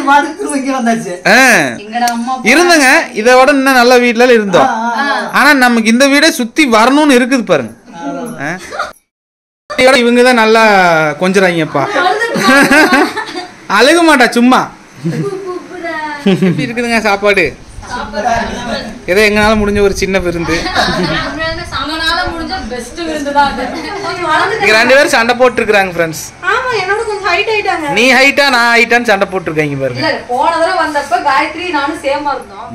வீடு பார்த்துட்டு திரும்ப இங்க வந்தாச்சு ஆ, எங்கடா அம்மா இருந்தங்க இதை விட இன்னும் நல்ல வீட்ல இருந்தோம் ஆனா நமக்கு இந்த வீடே சுத்தி வரணும்னு இருக்குது பாருங்க ஆ. இதோட இவங்க தான் நல்லா கொஞ்சறாங்கப்பா அழுக மாட்டா சும்மா எப்படி இருக்குதுங்க சாப்பாடு ஏதோ எங்களால முடிஞ்ச ஒரு சின்ன விருந்து சமனால முடிஞ்ச பெஸ்ட் விருந்து தான் அது இங்க ரெண்டு பேரும் சண்டை போட்டுருக்காங்க ஃப்ரெண்ட்ஸ் ஆமா என்னோட கொஞ்சம் ஹைட் ஆயிட்டாங்க நீ ஹைட்டா நான் ஹைட்டான்னு சண்டை போட்டுருக்காங்க பாருங்க இல்ல போன தடவை வந்தப்ப காயத்ரி நானும் சேமா இருந்தோம்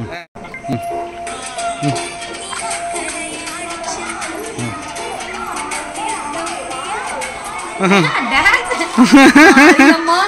மாரியம்மா,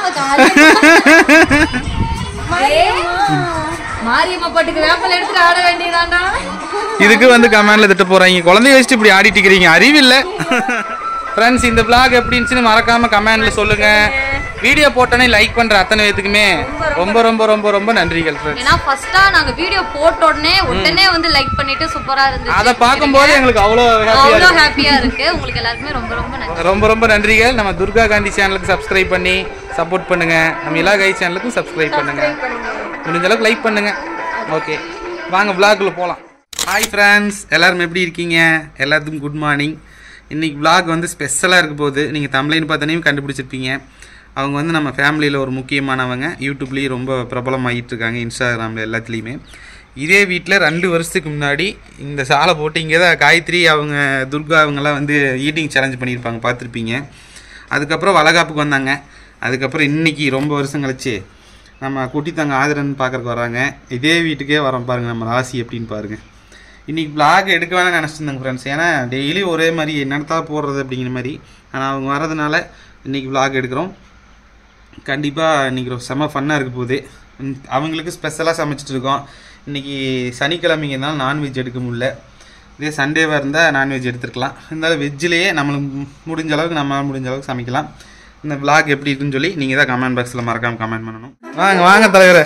காரியம்மா. ஏய், மாரியம்மா பாட்டுக்கு வேப்பல் எடுத்துட்டு ஆட வேண்டியதாண்டா இதுக்கு வந்து கமெண்ட்ல திட்ட போறாங்க குழந்தைய வச்சுட்டு இப்படி ஆடிட்டு இருக்கிறீங்க அறிவில்ல ஃப்ரெண்ட்ஸ் இந்த vlog எப்படி இருந்துச்சுன்னு மறக்காம கமெண்ட்ல சொல்லுங்க வீடியோ போட்டோன்னே லைக் பண்ற அத்தனை பேத்துக்குமே ரொம்ப ரொம்ப ரொம்ப ரொம்ப நன்றிகள் ஃப்ரெண்ட்ஸ் ஏன்னா ஃபர்ஸ்டா நாங்க வீடியோ போட்ட உடனே உடனே வந்து லைக் பண்ணிட்டு சூப்பரா இருந்துச்சு அதை பார்க்கும்போது எங்களுக்கு அவ்வளோ ஹாப்பியா அவ்வளோ ஹாப்பியா இருக்கு உங்களுக்கு எல்லாருக்குமே ரொம்ப ரொம்ப நன்றி ரொம்ப ரொம்ப நன்றிகள் நம்ம துர்கா காந்தி சேனலுக்கு சப்ஸ்கிரைப் பண்ணி சப்போர்ட் பண்ணுங்க நம்ம இலா கை சேனலுக்கும் சப்ஸ்கிரைப் பண்ணுங்க முடிஞ்ச அளவுக்கு லைக் பண்ணுங்க ஓகே வாங்க vlogக்குள்ள போகலாம் ஹாய் ஃப்ரெண்ட்ஸ் எல்லாரும் எப்படி இருக்கீங்க எல்லாத்துக்கும் குட் மார்னிங் இன்னைக்கு vlog வந்து ஸ்பெஷலாக இருக்க போகுது நீங்கள் தமிழ்னு பார்த்தோன்னே கண்டுபிடிச்சிருப்பீங்க அவங்க வந்து நம்ம ஃபேமிலியில் ஒரு முக்கியமானவங்க யூடியூப்லேயும் ரொம்ப பிரபலமாகிட்டு இருக்காங்க இன்ஸ்டாகிராமில் எல்லாத்துலேயுமே இதே வீட்டில் ரெண்டு வருஷத்துக்கு முன்னாடி இந்த சாலை போட்டு இங்கே தான் காயத்ரி அவங்க துர்கா அவங்கெல்லாம் வந்து ஈட்டிங் சேலஞ்ச் பண்ணியிருப்பாங்க பார்த்துருப்பீங்க அதுக்கப்புறம் வளகாப்புக்கு வந்தாங்க அதுக்கப்புறம் இன்னைக்கு ரொம்ப வருஷம் கழிச்சு நம்ம குட்டித்தங்க ஆதரன் பார்க்கறக்கு வராங்க இதே வீட்டுக்கே வரோம் பாருங்க நம்ம ராசி எப்படின்னு பாருங்க இன்னைக்கு vlog எடுக்க வேணாம் நினச்சிருந்தாங்க ஃப்ரெண்ட்ஸ் ஏன்னா டெய்லி ஒரே மாதிரி என்னத்தா போடுறது அப்படிங்கிற மாதிரி ஆனால் அவங்க வரதுனால இன்னைக்கு vlog எடுக்கிறோம் கண்டிப்பாக இன்றைக்கி ஒரு செம ஃபன்னாக இருக்க போகுது ம், அவங்களுக்கு ஸ்பெஷலாக சமைச்சிட்டு இருக்கோம் இன்றைக்கி சனிக்கிழமைங்கனால நான்வெஜ் எடுக்க முடியல இதே சண்டேவாக இருந்தால் நான்வெஜ் எடுத்துருக்கலாம் இருந்தாலும் வெஜ்ஜிலேயே நம்மளுக்கு மு- முடிஞ்ச அளவுக்கு நம்மளால் முடிஞ்ச அளவுக்கு சமைக்கலாம் இந்த vlog எப்படி இருக்குன்னு சொல்லி நீங்கள் தான் கமெண்ட் பாக்ஸில் மறக்காமல் கமெண்ட் பண்ணணும் வாங்க வாங்க தலைவரே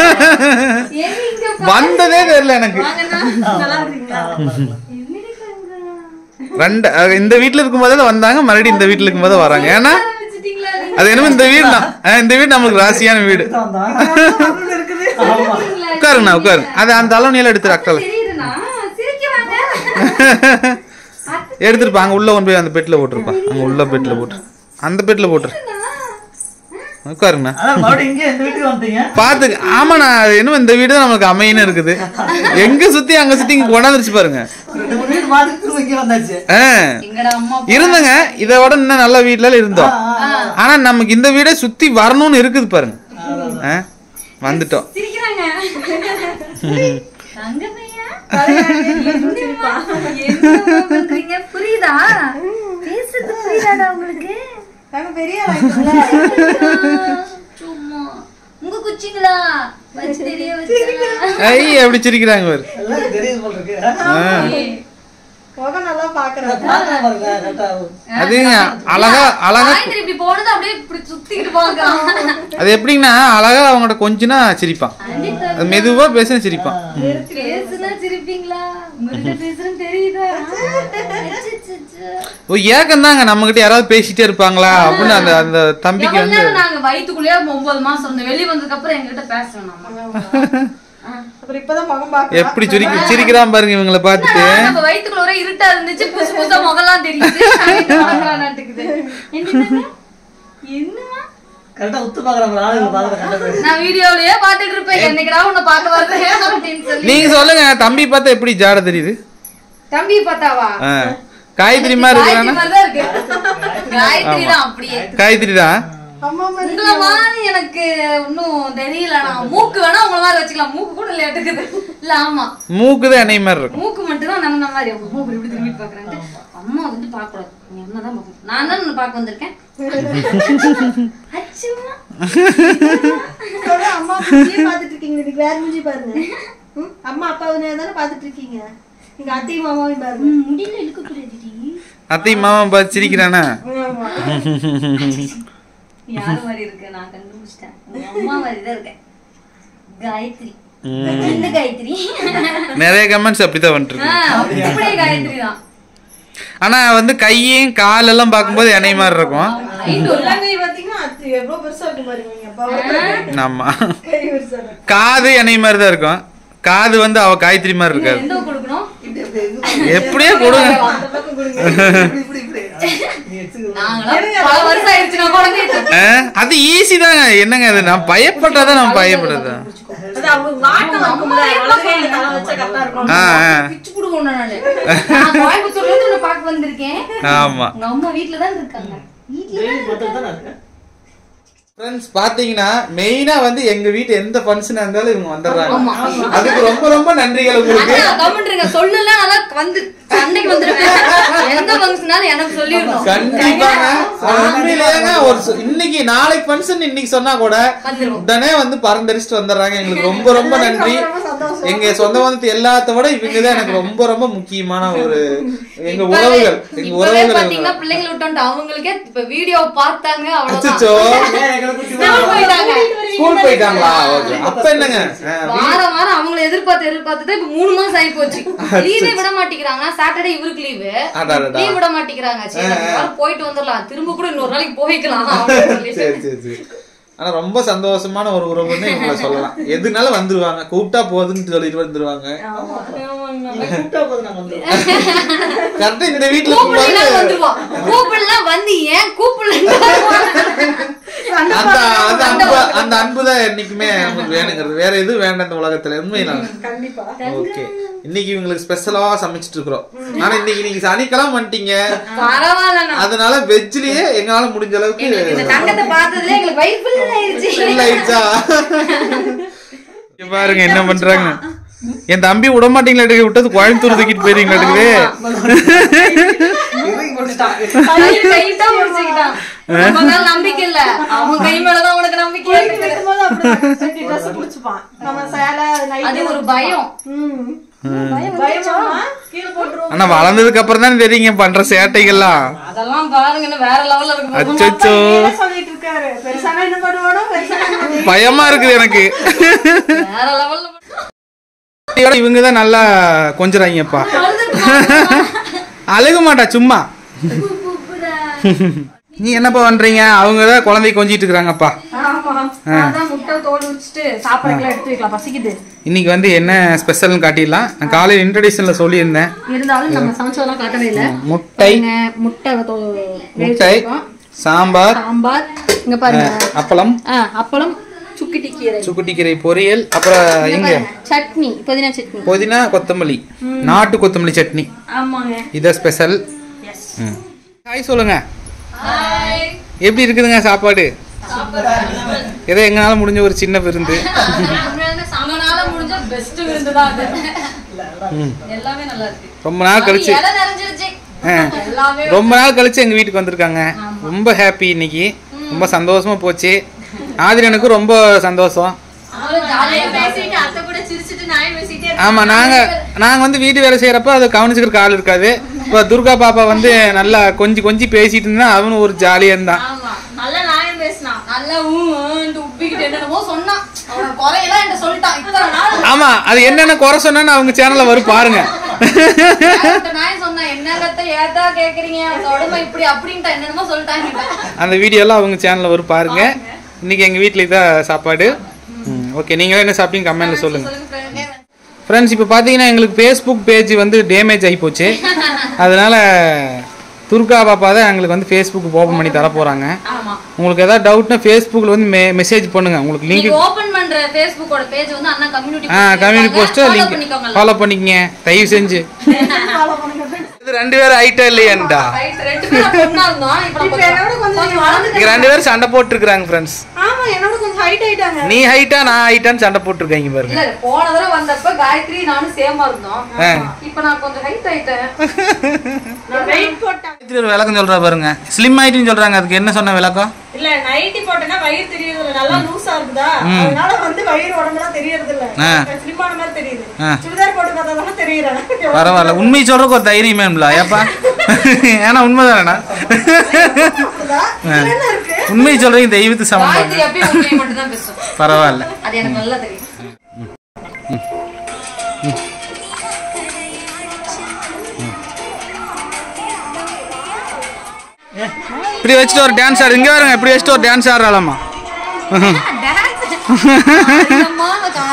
வந்ததே தெரியல எனக்கு நல்லா இருக்கீங்களா ரெண்டு அஹ், இந்த வீட்டில் இருக்கும்போதே தான் வந்தாங்க மறுபடியும் இந்த வீட்டில் இருக்கும்போது வராங்க ஏன்னா அது என்னமோ இந்த வீடு தான் அஹ், இந்த வீடு நம்மளுக்கு ராசியான வீடு இருக்குது உட்காருங்கண்ணா உட்காருங்க அது அந்த அளவுனியில் எடுத்துரு அக்கல எடுத்துருப்பா அங்க உள்ள கொண்டு போய் அந்த பெட்ல போட்டுருப்பா அங்க உள்ள பெட்ல போட்டு அந்த பெட்ல போட்டுரு உட்காருங்கண்ணா அதான் மறுபடியும் இங்கே இந்த வீட்டுக்கு வந்தீங்க பாத்து ஆமாண்ணா அது என்னமோ இந்த வீடு தான் நம்மளுக்கு அமையின்னு இருக்குது எங்க சுத்தி அங்க சுத்தி இங்க கொண்டாந்துருச்சு பாருங்க ரெண்டு மூணு வீடு பார்த்துட்டு திரும்ப இங்கே வந்தாச்சு ஆ, எங்கடா அம்மா இருந்தங்க இதை விட இன்னும் நல்ல வீட்ல இருந்தோம் ஆனா நமக்கு இந்த வீடே சுத்தி வரணும்னு இருக்குது பாருங்க ஆ, வந்துட்டோம் சிரிக்கிறாங்க தங்கமையா பண்றீங்க புரியுதா பேசுறது புரியுதாடா உங்களுக்கு நாங்க பெரிய ஆளாயிட்டோம்ல. சும்மா உங்க குச்சிங்களா வச்சு தெரிய வச்சு ஐ அப்படி சிரிக்கிறாங்க பாரு எல்லாம் தெரியுது போல இருக்கு ஆ. முகம் நல்லா பாக்குறேன் பாருங்க பாருங்க கரெக்டா அதுங்க அழகா அழகா சாயந்தரம் இப்படி போனது அப்படியே இப்படி சுத்திக்கிட்டு போங்க அது எப்படின்னா அழகா அவங்கள்ட்ட கொஞ்சனா சிரிப்பான் அது மெதுவா பேசுனா சிரிப்பான் பேசுனா சிரிப்பீங்களா உங்ககிட்ட பேசுறேன்னு தெரியுதா அச்சச்சச்சோ. ஓ ஏக்கம் தாங்க நம்ம கிட்ட யாராவது பேசிட்டே இருப்பாங்களா அப்படின்னு அந்த அந்த தம்பிக்கு எவ்வளவு வந்து நேரம் நாங்க வயித்துக்குள்ளேயே ஒன்பது மாசம் இருந்தோம் வெளிய வந்ததுக்கு அப்புறம் எங்ககிட்ட பேசணும் நம்ம அப்புறம் இப்பதான் முகம் பாக்குறேன் எப்படி சிரிக்க சிரிக்கிறான் பாருங்க இவங்கள பார்த்துட்டு என்னடா, நம்ம வயித்துக்குள்ள ஒரே இருட்டா இருந்துச்சு புதுசு புதுசா முகம்லாம் தெரியுது நாட்டுக்குது என்னமா கரெக்டா உத்து பாக்குறாங்க ஆளுங்க பாக்குற கரெக்டா நான் வீடியோலயே பாத்துட்டு இருப்பேன் என்னைக்கடா உன்னை பார்க்க வருது அப்படின்னு சொல்லி நீங்க சொல்லுங்க தம்பி பார்த்தா எப்படி ஜாட தெரியுது தம்பி பார்த்தாவா ஆ. காயத்ரி மாதிரி காயத்ரி இருக்கிறானா மாதிரி தான் இருக்கு காயத்ரி தான் அப்படியே காயத்ரி தான் அம்மா மாதிரி உங்களை மாதிரி எனக்கு இன்னும் தெரியல நான் மூக்கு வேணா உங்களை மாதிரி வச்சுக்கலாம் மூக்கு கூட லேட்டுக்குது இல்ல ஆமா மூக்கு தான் என்னை மாதிரி இருக்கும் மூக்கு மட்டும் தான் நம்ம மாதிரி அவங்க மூக்கு இப்படி திரும்பிட்டு பாக்குறாங்க அம்மா வந்து பார்க்க கூடாது நீ அம்மா தான் பார்க்கணும் நான் தான் உன்னை பார்க்க வந்திருக்கேன் அச்சுமா சொல்றேன், அம்மா மூஞ்சியே பாத்துட்டு இருக்கீங்க இன்னைக்கு வேற மூஞ்சி பாருங்க ம், அம்மா அப்பாவுனே தானே பாத்துட்டு இருக்கீங்க நீங்க அத்தையும் மாமாவையும் பாருங்க முடியல இழுக்க கூடாது அத்தை மாமா பார்த்து சிரிக்கிறானா ஆமா. யார் மாதிரி இருக்கு நான் கண்டுபிடிச்சிட்டேன் உங்க அம்மா மாதிரி தான் இருக்கேன் காயத்ரி இந்த காயத்ரி நிறைய கமெண்ட்ஸ் அப்படிதான் வந்துட்டு ஆ, இருக்கு அப்படியே காயத்ரி தான் ஆனா வந்து கையும் காலெல்லாம் பார்க்கும்போது என்னை மாதிரி இருக்கும் உள்ளங்கை பாத்தீங்கன்னா அத்தை- எவ்வளவு பெருசா இருக்கு பாருங்க எங்க அப்பாவோட ஆமா கை பெருசா இருக்கு. காது என்னை மாதிரி தான் இருக்கும் காது வந்து அவ காயத்ரி மாதிரி இருக்காது எந்த கொடுக்கணும் இப்படி இப்படி இது எப்படியே கொடுங்க அந்த பக்கம் கொடுங்க இப்படி இப்படி இப்படி நீ வச்சுக்க நாங்களாம் பல வருஷம் ஆயிடுச்சு நான் குழந்தைய ஆ, அது ஈஸி தாங்க என்னங்க அது நான் பயப்படுறதா நான் பயப்படுறதா அது அவங்க வாட்டம் இருக்கும்ல வலது கையில தலை வச்சா கரெக்டா இருக்கும் ஆ ஆ. பிச்சு புடுவோம் நானு நான் கோயம்புத்தூர்ல இருந்து உன்னை பார்க்க வந்திருக்கேன் ஆமா உங்க அம்மா வீட்ல தான் இருக்காங்க வீட்ல ட்ரெயின் மட்டும் தான் இருக்கேன் ஃப்ரெண்ட்ஸ் பாத்தீங்கன்னா மெயினா வந்து எங்க வீட்டு எந்த ஃபங்க்ஷன் இருந்தாலும் இவங்க வந்துடுறாங்க ஆமா. அதுக்கு ரொம்ப ரொம்ப நன்றிகள் உங்களுக்கு அதான் கமெண்ட்ருங்க சொல்லல நல்லா வந்து சண்டைக்கு வந்துருவேன் எந்த ஃபங்க்ஷனாலும் எனக்கு சொல்லிடணும் கண்டிப்பாங்க உண்மையிலேங்க ஒரு சொ- இன்னைக்கு நாளைக்கு ஃபங்க்ஷன் இன்னைக்கு சொன்னா கூட வந்துருவோம். உடனே வந்து பறந்தடிச்சிட்டு வந்துடுறாங்க எங்களுக்கு ரொம்ப ரொம்ப நன்றி எங்க சொந்த பந்தத்து எல்லாத்த விட இவங்க தான் எனக்கு ரொம்ப ரொம்ப முக்கியமான ஒரு எங்க இப்பவே- உறவுகள் எங்க இப்பவே உறவுகள் பாத்தீங்கன்னா இவங்க. பிள்ளைங்களை விட்டோம் அவங்களுக்கே இப்ப வீடியோ பார்த்தாங்க அவ்வளவுதான் அச்சச்சோ ஏன் எங்களை குத்தி ஸ்கூல் போயிட்டாங்க ஸ்கூல் போயிட்டாங்களா ஓகே அப்ப என்னங்க ஆ, வாரம் வாரம் அவங்கள எதிர்பார்த்து எதிர்பார்த்து தான் இப்ப மூணு மாசம் ஆகி போச்சு லீவே விட மாட்டேங்கிறாங்க சாட்டர்டே இவருக்கு லீவு அடாடா. லீவ் விட மாட்டேங்கிறாங்க சரி நம்ம வாரம் போயிட்டு வந்துடலாம் திரும்ப கூட இன்னொரு நாளைக்கு போய்க்கலாம் அப்படின்னு சொல்லிட்டு. சரி சரி சரி ஆனா ரொம்ப சந்தோஷமான ஒரு உறவுன்னு இவங்கள சொல்லலாம் எதுனாலும் வந்துருவாங்க கூப்பிட்டா போதுன்னு சொல்லிட்டு வந்துருவாங்க நீ கூப்பிட்டா போதும் நான் வந்துடுவேன் கரெக்டா இந்த வீட்டுல கூப்பிடலாம் இருக்கும்போது வந்துருவோம் கூப்பிடலாம் வந்து ஏன் கூப்பிடல அந்த அந்த அன்பு அந்த அன்பு தான் என்னைக்குமே நமக்கு வேணுங்கிறது வேற எதுவும் வேண்டாம் இந்த உலகத்துல உண்மையில கண்டிப்பா ஓகே இன்னைக்கு இவங்களுக்கு ஸ்பெஷலா சமைச்சிட்டு இருக்கிறோம் ஆனா இன்னைக்கு நீங்க சனிக்கிழமை வந்துட்டீங்க பரவாயில்ல அதனால வெஜ்லயே எங்களால முடிஞ்ச அளவுக்கு இந்த தங்கத்தை பார்த்ததுல எங்களுக்கு வயிறு full ஆயிருச்சு fill ஆயிடுச்சா இங்க பாருங்க என்ன பண்றாங்க என் தம்பி விட மாட்டீங்களா விட்டது கோயம்புத்தூர் தூக்கிட்டு போயிருவீங்களா இறங்கி முடிச்சிட்டான் கையை டைட்டா பிடிச்சுக்கிட்டான். நம்ம மேல நம்பிக்கை இல்ல அவன் கை மேலதான் உனக்கு நம்பிக்கை போயிட்டு இருக்குது. இருக்கும்போது அப்படிதான் ரெண்டு ட்ரெஸ் புடிச்சுப்பான் நம்ம சேலை நைட் அது ஒரு பயம் ம் பயமா கீழே போட்டுருவோம் ஆனா வளர்ந்ததுக்கு அப்புறம் தான் தெரியுங்க பண்ற சேட்டைகள்லாம் அதெல்லாம் பாருங்க இன்னும் வேற லெவல்ல இருக்கு அச்சோ என்ன சொல்லிட்டு இருக்காரு பெருசானா என்ன பண்ணுவானோ பெருசானா என்ன பண்ணுவானோ? பயமா இருக்குது எனக்கு வேற லெவல்ல இவங்க தான் நல்லா கொஞ்சறாங்கப்பா அழுக மாட்டா சும்மா நீ என்னப்பா பண்றீங்க அவங்க தான் குழந்தைய கொஞ்சிட்டு இருக்கிறாங்கப்பா ஆமா அதான் முட்டை தோல் உரிச்சிட்டு சாப்பாடுக்கெல்லாம் எடுத்து வைக்கலாம் பசிக்குது இன்னைக்கு வந்து என்ன ஸ்பெஷல்னு காட்டிடலாம் நான் காலையில் இன்ட்ரடியூஷன்ல சொல்லியிருந்தேன் இருந்தாலும் நம்ம சமைச்சதெல்லாம் காட்டவே இல்ல முட்டை இங்க முட்டை தோ- வேக முட்டை வச்சிருக்கோம். சாம்பார் சாம்பார் இங்க பாருங்க அப்பளம் ஆ, அப்பளம் சுக்கிட்டி கீரை சுக்குட்டிக்கீரை பொரியல் அப்புறம் எங்க சட்னி புதினா சட்னி புதினா கொத்தமல்லி நாட்டு கொத்தமல்லி சட்னி ஆமாங்க இதான் ஸ்பெஷல் எஸ் ஹாய் சொல்லுங்க எப்படி இருக்குதுங்க சாப்பாடு ஏதோ எங்களால முடிஞ்ச ஒரு சின்ன விருந்து சங்கனால முடிஞ்ச பெஸ்ட் விருந்து தான் அது எல்லாமே நல்லா இருக்கு ரொம்ப நாள் கழிச்சு இலை நிறைஞ்சிருச்சு ஆ. எல்லாமே ரொம்ப நாள் கழிச்சு எங்க வீட்டுக்கு வந்திருக்காங்க ரொம்ப ஹாப்பி இன்னைக்கு ரொம்ப சந்தோஷமா போச்சு ஆதிரனுக்கும் ரொம்ப சந்தோஷம் அவளும் ஜாலியா பேசிட்டு அத்தை கூட சிரிச்சிட்டு நாய் பேசிட்டே ஆமா நாங்க நாங்க வந்து வீட்டு வேலை செய்யறப்ப அதை கவனிச்சுக்கிற ஆள் இருக்காது இப்போ துர்கா பாப்பா வந்து நல்லா கொஞ்சி கொஞ்சி பேசிட்டு இருந்தா அவனும் ஒரு ஜாலியா இருந்தான் ஆமா நல்லா நாயம் பேசினான் நல்லா ஊன்ட்டு உப்பிக்கிட்டு என்னென்னமோ சொன்னான் அவனோட குறையெல்லாம் என்கிட்ட சொல்லிட்டான் இத்தனை நாள் ஆமா அது என்னென்ன குறை சொன்னான்னு அவங்க சேனல்ல வரும் பாருங்க அவன்கிட்ட நாயம் சொன்னான் என்ன கத்த ஏத்தா கேக்குறீங்க உடம்பு இப்படி அப்படின்ட்டு என்னென்னமோ சொல்லிட்டாங்க அந்த வீடியோலாம் அவங்க சேனல்ல வரும் பாருங்க இன்னைக்கு எங்க வீட்ல இதான் சாப்பாடு ஓகே நீங்களே என்ன சாப்பிட்டீங்க கமெண்ட்ல சொல்லுங்க ஃப்ரெண்ட்ஸ் இப்போ பார்த்தீங்கன்னா எங்களுக்கு ஃபேஸ்புக் பேஜ் வந்து டேமேஜ் ஆகி போச்சு அதனால துர்கா பாப்பா தான் எங்களுக்கு வந்து ஃபேஸ்புக் ஓப்பன் பண்ணி தர போகிறாங்க ஆமா உங்களுக்கு ஏதாவது டவுட்னா ஃபேஸ்புக்கில் வந்து மெ மெசேஜ் பண்ணுங்க உங்களுக்கு லிங்க் நீங்க ஓபன் பண்ற ஃபேஸ்புக்கோட பேஜ் வந்து அண்ணா கம்யூனிட்டி ஆ கம்யூனிட்டி போஸ்ட்டு லிங்க் பண்ணிக்கோங்க ஃபாலோ பண்ணிக்கங்க தயவு செஞ்சு இது ரெண்டு பேரும் ஐட்டம் இல்லையாண்டா ரைட் ரெண்டு பேரும் பொண்ணா இருந்தோம் இப்போ நம்ம என்னோட கொஞ்சம் கொஞ்சம் வளர்ந்து இங்க ரெண்டு பேரும் சண்டை போட்டுருக்குறாங்க ஃப்ரெண்ட்ஸ் ஆமா என்னோட கொஞ்சம் ஹைட் ஆயிட்டாங்க நீ ஹைட்டா நான் ஹைட்டான்னு சண்டை போட்டுருக்காங்க பாருங்க இல்ல போன தடவை வந்தப்ப காயத்ரி நானும் சேமா இருந்தோம் ஆ. இப்போ நான் கொஞ்சம் ஹைட் ஆயிட்டேன் நான் வெயிட் போட்டேன் இதுல ஒரு விளக்கம் சொல்றா பாருங்க ஸ்லிம் ஆயிட்டுன்னு சொல்றாங்க அதுக்கு என்ன சொன்ன விளக்கம் இல்ல நைட்டி போட்டேன்னா வயிறு தெரியறது இல்ல நல்லா லூசா இருக்குதா அதனால வந்து வயிறு உடம்புலாம் தெரியறது இல்ல ஆ. ஸ்லிம்மான மாதிரி தெரியுது ஆ. சுடிதார் போட்டு பார்த்தா தானே தெரியறேன் பரவாயில்ல உண்மை சொல்றதுக்கு ஒரு தைரியம் வேணும்ல ஏப்பா ஏன்னா உண்மைதானேண்ணா என்ன இருக்கு உண்மை சொல்றீங்க தெய்வத்து சமம் காயத்ரி அப்பயும் உண்மையை மட்டும் தான் பேசும் பரவாயில்ல அது எனக்கு நல்லா தெரியும் இப்படி வச்சுட்டு ஒரு டான்ஸ் ஆடு இங்கே வருங்க இப்படி வச்சுட்டு ஒரு டான்ஸ் ஆடுறாளாமா மாரியம்மா,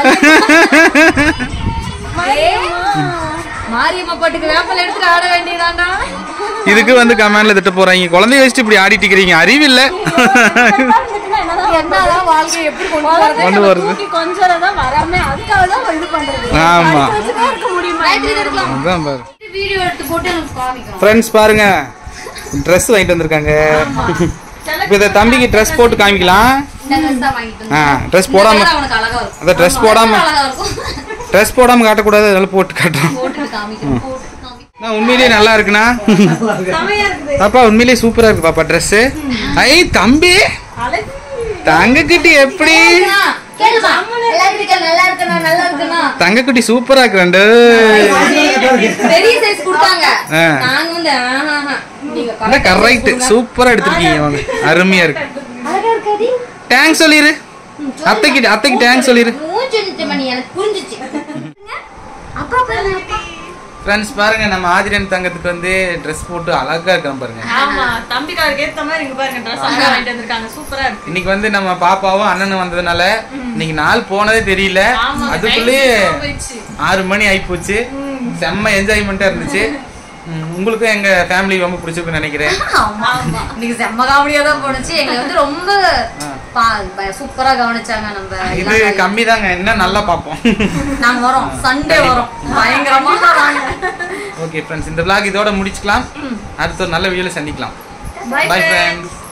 காளியம்மா. ஏய், மாரியம்மா பாட்டுக்கு வேப்பல் எடுத்துட்டு ஆட வேண்டியதாண்டா இதுக்கு வந்து கமெண்ட்ல திட்ட போறாங்க குழந்தைய வச்சுட்டு இப்படி ஆடிட்டு இருக்கிறீங்க அறிவில்லை என்னதான் வாழ்க்கை எப்படி கொண்டு போறது கொண்டு வருது கொஞ்சம் தான் வராம அதுக்காக தான் இது பண்றது ஆமா இருக்க முடியுமா காயத்ரி இருக்கலாம் அதான் பாரு வீடியோ எடுத்து போட்டு எனக்கு காமிக்கணும் ஃப்ரெண்ட்ஸ் பாருங்க ட்ரெஸ் வாங்கிட்டு வந்திருக்காங்க இப்போ இதை தம்பிக்கு ட்ரெஸ் போட்டு காமிக்கலாம் இந்த dress தான் வாங்கிட்டு ஆ வந்தேன். ட்ரெஸ் இந்த போடாம colour அவனுக்கு அழகா இருக்கும் அதான் ட்ரெஸ் போடாம அழகா இருக்கும் ட்ரெஸ் போடாம காட்டக்கூடாது அதனால போட்டு காட்டுறோம் போட்டுட்டு காமிக்கணும் போட்டுட்டு காமிக்கணும் நான் உண்மையிலேயே நல்லா இருக்குண்ணா செமையா இருக்குது பாப்பா உண்மையிலேயே சூப்பரா இருக்கு பாப்பா ட்ரெஸ் ஐ தம்பி தங்கக்குட்டி எப்படி கேளுமா எலக்ட்ரிக்கல் நல்லா இருக்குண்ணா நல்லா இருக்குண்ணா தங்கக்குட்டி சூப்பரா இருக்கிறாண்டு பெரிய சைஸ் கொடுத்தாங்க ஆ. நாங்க வந்து ஆஹாஹா. நீங்க இல்ல correct size கரெக்ட் கொடுங்க. சூப்பரா எடுத்திருக்கீங்க அவங்க அருமையா இருக்கு அழகா இருக்காடி தேங்க்ஸ் சொல்லிரு அத்தைக்கு அத்தைக்கு தேங்க்ஸ் சொல்லிரு மூச்சு நிறுத்து மணி எனக்கு புரிஞ்சுச்சு அப்பா பாருங்க அப்பா ஃப்ரெண்ட்ஸ் பாருங்க நம்ம ஆதிரன் தங்கத்துக்கு வந்து ட்ரெஸ் போட்டு அழகா இருக்கான் பாருங்க ஆமா தம்பிக்காருக்கு ஏத்த மாதிரி இங்க பாருங்க ட்ரெஸ் அழகா வாங்கிட்டு வந்திருக்காங்க சூப்பரா இருக்கு இன்னைக்கு வந்து நம்ம பாப்பாவும் அண்ணனும் வந்ததுனால இன்னைக்கு நாள் போனதே தெரியல அதுக்குள்ளேயே ஆறு மணி ஆயிப்போச்சு செம்ம என்ஜாய்மெண்ட்டா இருந்துச்சு ம், உங்களுக்கும் எங்க ஃபேமிலி ரொம்ப பிடிச்சிருக்குன்னு நினைக்கிறேன் ஆமா இன்னைக்கு செம்ம காமெடியா தான் போனுச்சு எங்களை வந்து ரொம்ப பா- ப- சூப்பரா கவனிச்சாங்க நம்ம இது இளங்காய். கம்மி தாங்க இன்னும் நல்லா பார்ப்போம் நாங்க வரோம் சண்டே வரோம் பயங்கரமா வராங்க ஓகே ஃப்ரெண்ட்ஸ் இந்த vlog இதோட முடிச்சுக்கலாம் அடுத்த ஒரு நல்ல வீடியோல சந்திக்கலாம் Bye, பை friends. ஃப்ரெண்ட்ஸ்